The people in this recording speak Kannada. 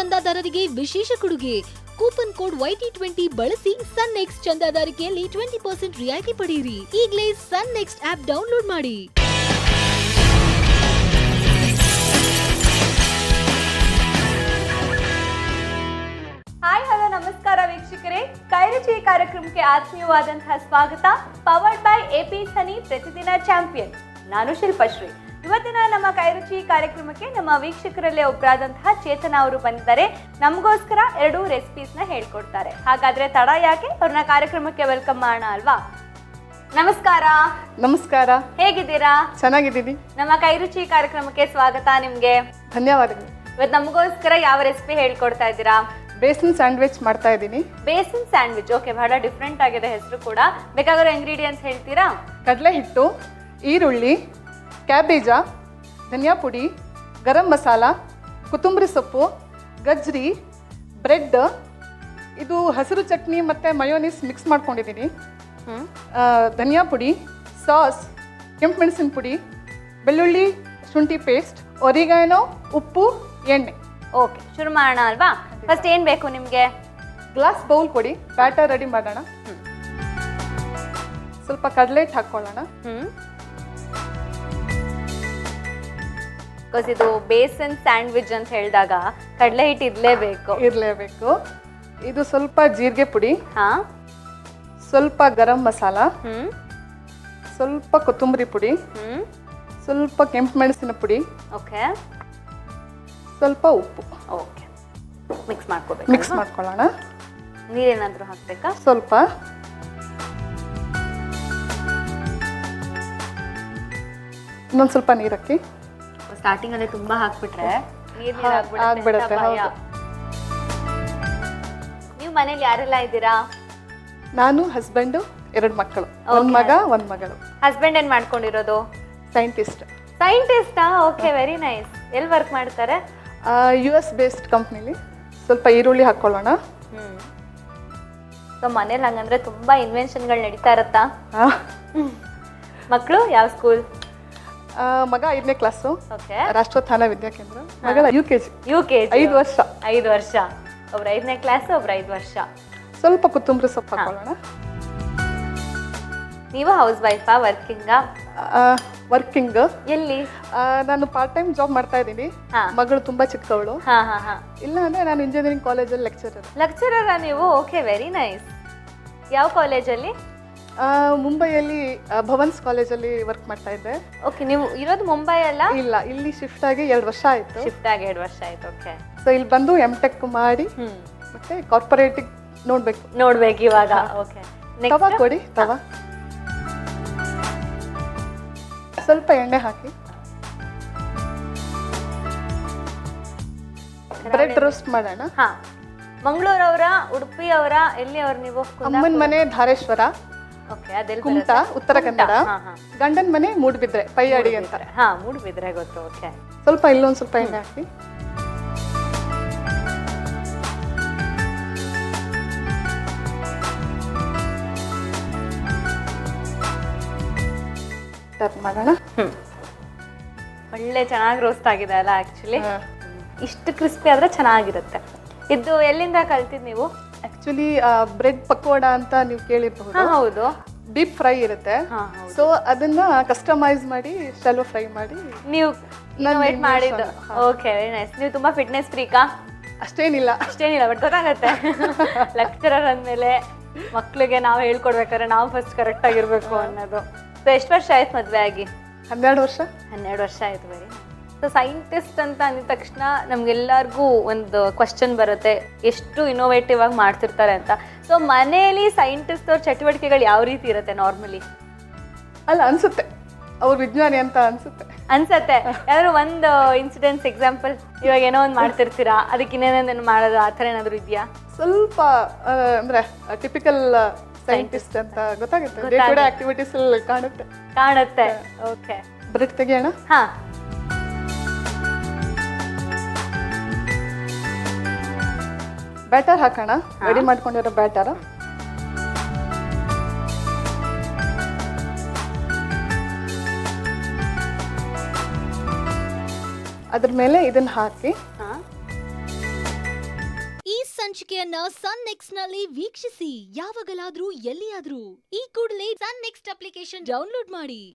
ಚಂದಾದಾರರಿಗೆ ವಿಶೇಷ ಕೊಡುಗೆ ಕೂಪನ್ ಕೋಡ್ ವೈಟಿ ಟ್ವೆಂಟಿ ಬಳಸಿ ಸನ್ ನೆಕ್ಸ್ಟ್ ಚಂದಾದಾರಿಕೆಯಲ್ಲಿ ಟ್ವೆಂಟಿ ಪರ್ಸೆಂಟ್ ರಿಯಾಯಿತಿ ಪಡೆಯಿರಿ ಈಗಲೇ ಸನ್ ನೆಕ್ಸ್ಟ್ ಆಪ್ ಡೌನ್ಲೋಡ್ ಮಾಡಿ ಹಾಯ್ ಹಲೋ ನಮಸ್ಕಾರ ವೀಕ್ಷಕರೇ ಕೈರುಚಿ ಕಾರ್ಯಕ್ರಮಕ್ಕೆ ಆತ್ಮೀಯವಾದಂತಹ ಸ್ವಾಗತ ಪವರ್ಡ್ ಬೈ ಎಪಿ ಸನಿ ಪ್ರತಿದಿನ ಚಾಂಪಿಯನ್ ನಾನು ಶಿಲ್ಪಶ್ರೀ ಇವತ್ತಿನ ನಮ್ಮ ಕೈರುಚಿ ಕಾರ್ಯಕ್ರಮಕ್ಕೆ ನಮ್ಮ ವೀಕ್ಷಕರಲ್ಲೇ ಒಬ್ಬರಾದಂತಹ ಚೇತನ ಅವರು ಬಂದಿದ್ದಾರೆ ನಮಗೋಸ್ಕರ ಎರಡು ರೆಸಿಪೀಸ್ನ ಹೇಳ್ಕೊಡ್ತಾರೆ ಹಾಗಾದ್ರೆ ತಡ ಯಾಕೆ ಅವ್ರನ್ನ ಕಾರ್ಯಕ್ರಮಕ್ಕೆ ವೆಲ್ಕಮ್ ಮಾಡೋಣ ಅಲ್ವಾ ನಮಸ್ಕಾರ ನಮಸ್ಕಾರ ಹೇಗಿದ್ದೀರಾ ಚೆನ್ನಾಗಿದ್ದೀನಿ ನಮ್ಮ ಕೈರುಚಿ ಕಾರ್ಯಕ್ರಮಕ್ಕೆ ಸ್ವಾಗತ ನಿಮ್ಗೆ ಧನ್ಯವಾದಗಳು ಇವತ್ತು ನಮಗೋಸ್ಕರ ಯಾವ ರೆಸಿಪಿ ಹೇಳ್ಕೊಡ್ತಾ ಇದ್ದೀರಾ ಬೇಸನ್ ಸ್ಯಾಂಡ್ವಿಚ್ ಮಾಡ್ತಾ ಇದ್ದೀನಿ ಬೇಸನ್ ಸ್ಯಾಂಡ್ವಿಚ್ ಓಕೆ ಬಹಳ ಡಿಫ್ರೆಂಟ್ ಆಗಿದೆ ಹೆಸರು ಕೂಡ ಬೇಕಾಗಿರೋ ಇಂಗ್ರೀಡಿಯೆಂಟ್ಸ್ ಹೇಳ್ತೀರಾ ಕಡಲೆ ಹಿಟ್ಟು ಈರುಳ್ಳಿ ಕ್ಯಾಬೇಜ ಧನಿಯಾ ಪುಡಿ ಗರಂ ಮಸಾಲ ಕೊತ್ತಂಬರಿ ಸೊಪ್ಪು ಗಜ್ರಿ ಬ್ರೆಡ್ ಇದು ಹಸಿರು ಚಟ್ನಿ ಮತ್ತು ಮಯೋನೀಸ್ ಮಿಕ್ಸ್ ಮಾಡ್ಕೊಂಡಿದ್ದೀನಿ ಆ, ಧನಿಯಾ ಪುಡಿ ಸಾಸ್ ಕೆಂಪು ಮೆಣಸಿನ ಪುಡಿ ಬೆಳ್ಳುಳ್ಳಿ ಶುಂಠಿ ಪೇಸ್ಟ್ ಒರಿಗಾನೋ ಉಪ್ಪು ಎಣ್ಣೆ ಓಕೆ ಶುರು ಮಾಡೋಣ ಅಲ್ವಾ ಫಸ್ಟ್ ಏನ್ ಬೇಕು ನಿಮ್ಗೆ ಗ್ಲಾಸ್ ಬೌಲ್ ಕೊಡಿ ಬ್ಯಾಟರ್ ರೆಡಿ ಮಾಡೋಣ ಸ್ವಲ್ಪ ಕಡಲೆ ಹಿಟ್ಟು ಹಾಕ್ಕೊಳ್ಳೋಣ ಹ್ಮ್ ಬಿಕಾಸ್ ಇದು ಬೇಸನ್ ಸ್ಯಾಂಡ್ವಿಚ್ ಅಂತ ಹೇಳಿದಾಗ ಕಡಲೆ ಹಿಟ್ಟು ಇರ್ಲೇಬೇಕು ಇರಲೇಬೇಕು ಇದು ಸ್ವಲ್ಪ ಜೀರಿಗೆ ಪುಡಿ ಹಾ ಸ್ವಲ್ಪ ಗರಂ ಮಸಾಲ ಹ್ಮ್ ಸ್ವಲ್ಪ ಕೊತ್ತಂಬರಿ ಪುಡಿ ಹ್ಮ್ ಸ್ವಲ್ಪ ಕೆಂಪು ಮೆಣಸಿನ ಪುಡಿ ಓಕೆ ಸ್ವಲ್ಪ ಉಪ್ಪು ಓಕೆ ಮಿಕ್ಸ್ ಮಾಡ್ಕೋಬೇಕು ಮಿಕ್ಸ್ ಮಾಡ್ಕೊಳ್ಳೋಣ ನೀರೇನಾದ್ರೂ ಹಾಕ್ಬೇಕಾ ಸ್ವಲ್ಪ ಇನ್ನೊಂದು ಸ್ವಲ್ಪ ನೀರು ಹಾಕಿ ಸ್ಟಾರ್ಟಿಂಗ್ ಅಲ್ಲೇ ತುಂಬಾ ಹಾಕ್ಬಿಟ್ರೆ ನೀರ್ ಹಾ, ನೀರ್ ಆಗ್ಬಿಡತ್ತೆ, ಭಯ ಹೌದು. ನೀವು ಮನೇಲಿ ಯಾರೆಲ್ಲ ಇದ್ದೀರಾ ನಾನು ಹಸ್ಬೆಂಡು ಎರಡು ಮಕ್ಕಳು ಒಂದು ಮಗ ಒಂದು ಮಗಳು ಹಸ್ಬೆಂಡ್ ಏನ್ ಮಾಡ್ಕೊಂಡಿರೋದು ಸೈಂಟಿಸ್ಟ್ ಸೈಂಟಿಸ್ಟಾ ಓಕೆ ವೆರಿ ನೈಸ್ ಎಲ್ಲಿ ವರ್ಕ್ ಮಾಡ್ತಾರೆ ಯು ಎಸ್ ಬೇಸ್ಡ್ ಕಂಪ್ನಿಲಿ ಸ್ವಲ್ಪ ಈರುಳ್ಳಿ ಹಾಕ್ಕೊಳ್ಳೋಣ ಹ್ಮ್ ಸೊ ಮನೇಲಿ ಹಂಗಂದ್ರೆ ತುಂಬಾ ಇನ್ವೆನ್ಷನ್ಗಳು ನಡೀತಾ ಇರತ್ತಾ ಆ, ಮಕ್ಕಳು ಯಾವ ಸ್ಕೂಲ್ ಆ, ಮಗ ಐದನೇ ಕ್ಲಾಸು ಓಕೆ ರಾಷ್ಟ್ರೋತ್ಥಾನ ವಿದ್ಯಾಕೇಂದ್ರ ಮಗಳ U K G U K ಐದು ವರ್ಷ ಐದು ವರ್ಷ ಒಬ್ರು ಐದನೇ ಕ್ಲಾಸ್ ಒಬ್ರು ಐದು ವರ್ಷ ಸ್ವಲ್ಪ ಕೊತ್ತಂಬರಿ ಸೊಪ್ಪು ಹಾಕೊಳ್ಳೋಣ ನೀವು ಹೌಸ್ ವೈಫಾ ವರ್ಕಿಂಗಾ ವರ್ಕಿಂಗ್ ಎಲ್ಲಿ ನಾನು ಪಾರ್ಟ್ ಟೈಮ್ ಜಾಬ್ ಮಾಡ್ತಾ ಇದ್ದೀನಿ ಹಾ. ಮಗಳು ತುಂಬಾ ಚಿಕ್ಕವಳು ಹಾ ಹಾ ಹಾ ಇಲ್ಲ ಅಂದ್ರೆ ನಾನು ಇಂಜಿನಿಯರಿಂಗ್ ಕಾಲೇಜಲ್ಲಿ ಲೆಕ್ಚರರ್ ಲೆಕ್ಚರರಾ ನೀವು ಓಕೆ ವೆರಿ ನೈಸ್ ಯಾವ ಕಾಲೇಜಲ್ಲಿ ಮುಂಬೈಯಲ್ಲಿ ಆ, ಭವನ್ಸ್ ಕಾಲೇಜಲ್ಲಿ ವರ್ಕ್ ಮಾಡ್ತಾ ಇದ್ದೆ ಓಕೆ ನೀವು ಇರೋದು ಮುಂಬೈ ಅಲ್ಲ ಇಲ್ಲ ಇಲ್ಲಿ ಶಿಫ್ಟ್ ಆಗಿ ಎರಡು ವರ್ಷ ಆಯ್ತು ಶಿಫ್ಟ್ ಆಗಿ ಎರಡು ವರ್ಷ ಆಯ್ತು ಓಕೆ ಸೊ ಇಲ್ಲಿ ಬಂದು ಎಮ್ ಟೆಕ್ ಮಾಡಿ ಹ್ಮ್ ಮತ್ತೆ ಕಾರ್ಪೊರೇಟಿಗೆ ನೋಡ್ಬೇಕು ನೋಡ್ಬೇಕು ಇವಾಗ ಓಕೆ ತವಾ ಕೊಡಿ ತವಾ ಸ್ವಲ್ಪ ಎಣ್ಣೆ ಹಾಕಿ ಬ್ರೆಡ್ ರೋಸ್ಟ್ ಮಾಡೋಣ ಹಾ ಮಂಗಳೂರವರ ಉಡುಪಿ ಅವರ ಎಲ್ಲಿ ಅವ್ರು ನೀವು ಅಮ್ಮನ ಮನೆ ಧಾರೇಶ್ವರ ಓಕೆ ಅದೆಲ್ಲಿ ಕುಮಟಾ ಉತ್ತರ ಕನ್ನಡ ಹಾ ಹಾ ಗಂಡನ ಮನೆ ಮೂಡ್ಬಿದ್ರೆ ಪೈಯಾಡಿ ಅಂತ ಹಾ ಮೂಡುಬಿದ್ರೆ ಗೊತ್ತು ಓಕೆ ಸ್ವಲ್ಪ ಇಲ್ಲೊಂದು ಸ್ವಲ್ಪ ಎಣ್ಣೆ ಹಾಕಿ ಟರ್ನ್ ಮಾಡೋಣ ಹ್ಮ್ ಒಳ್ಳೆ ಚೆನ್ನಾಗಿ ರೋಸ್ಟ್ ಆಗಿದೆ ಅಲ್ಲ ಆಕ್ಚುಲಿ ಹಾ. ಇಷ್ಟು ಕ್ರಿಸ್ಪಿ ಆದ್ರೆ ಚೆನ್ನಾಗಿರುತ್ತೆ ಇದು ಎಲ್ಲಿಂದ ಕಲ್ತಿದ್ ನೀವು ಆಕ್ಚುಲಿ ಬ್ರೆಡ್ ಪಕೋಡ ಅಂತ ನೀವು ಹಾ ಕೇಳಿರಬಹುದು ಹೌದು ಡೀಪ್ ಫ್ರೈ ಇರುತ್ತೆ ಹಾ ಹೌದು ಸೊ ಅದನ್ನ ಕಸ್ಟಮೈಸ್ ಮಾಡಿ ಶೆಲೋ ಫ್ರೈ ಮಾಡಿ ನೀವು ನನ್ನ ಇನೋವೇಟ್ invention, ಮಾಡಿದ್ದು ಹಾ. ಓಕೆ ವೆರಿ ನೈಸ್ ನೀವು ತುಂಬಾ ಫಿಟ್ನೆಸ್ ಫ್ರೀಕಾ ಅಷ್ಟೇನಿಲ್ಲ ಅಷ್ಟೇನಿಲ್ಲ ಬಟ್ ಗೊತ್ತಾಗತ್ತೆ ಲೆಕ್ಚರರ್ ಅಂದಮೇಲೆ ಮಕ್ಳಿಗೆ ನಾವು ಹೇಳ್ಕೊಡ್ಬೇಕಾದ್ರೆ ನಾವು ಫಸ್ಟ್ ಕರೆಕ್ಟ್ ಆಗಿರ್ಬೇಕು ಅನ್ನೋದು ಸೊ ಎಷ್ಟು ವರ್ಷ ಆಯ್ತು ಮದ್ವೆ ಆಗಿ ಹನ್ನೆರಡು ವರ್ಷ ಹನ್ನೆರಡು ವರ್ಷ ಆಯ್ತು ಬರೀ ಸೊ ಸೈಂಟಿಸ್ಟ್ ಅಂತ ಅಂದಿದ ತಕ್ಷಣ ನಮ್ಗೆಲ್ಲರಿಗೂ ಒಂದು ಕ್ವಶನ್ ಬರುತ್ತೆ ಎಷ್ಟು ಇನೋವೇಟಿವ್ ಆಗಿ ಮಾಡ್ತಿರ್ತಾರೆ ಅಂತ ಸೊ ಮನೆಯಲ್ಲಿ ಸೈಂಟಿಸ್ಟ್ ಅವ್ರ ಚಟುವಟಿಕೆಗಳು ಯಾವ ರೀತಿ ಇರುತ್ತೆ ನಾರ್ಮಲಿ ಅಲ್ಲ ಅನ್ಸುತ್ತೆ ಅವ್ರು ವಿಜ್ಞಾನಿ ಅಂತ ಅನ್ಸುತ್ತೆ ಅನ್ಸತ್ತೆ ಯಾವ್ದಾದ್ರು ಒಂದು ಇನ್ಸಿಡೆನ್ಸ್ ಎಕ್ಸಾಂಪಲ್ ಇವಾಗ ಏನೋ ಒಂದು ಮಾಡ್ತಿರ್ತೀರಾ ಅದಕ್ಕೆ ಇನ್ನೇನೇನು ಮಾಡೋದು ಆ ಥರ ಏನಾದ್ರು ಇದೆಯಾ ಸ್ವಲ್ಪ ಆ, ಅಂದ್ರೆ ಟಿಪಿಕಲ್ ಸೈಂಟಿಸ್ಟ್ ಅಂತ ಗೊತ್ತಾಗುತ್ತೆ ಡೇ ಟು ಡೇ ಆಕ್ಟಿವಿಟೀಸ್ ಅಲ್ಲಿ ಕಾಣುತ್ತೆ ಕಾಣುತ್ತೆ ಓಕೆ ಬ್ರೆಡ್ ತೆಗಿಯೋಣ ಹಾ ಬ್ಯಾಟರ್ ಹಾಕೋಣ ರೆಡಿ ಮಾಡ್ಕೊಂಡಿರೋ ಬ್ಯಾಟರ್ ಅದ್ರ ಮೇಲೆ ಇದನ್ನ ಹಾಕಿ ಹಾ ಸಂಚಿಕೆಯನ್ನ ಸನ್ ನೆಕ್ಸ್ಟ್ ನಲ್ಲಿ ವೀಕ್ಷಿಸಿ ಯಾವಾಗಲಾದ್ರೂ ಎಲ್ಲಿಯಾದ್ರೂ ಈ ಕೂಡಲೇ ಸನ್ ನೆಕ್ಸ್ಟ್ ಅಪ್ಲಿಕೇಶನ್ ಡೌನ್ಲೋಡ್ ಮಾಡಿ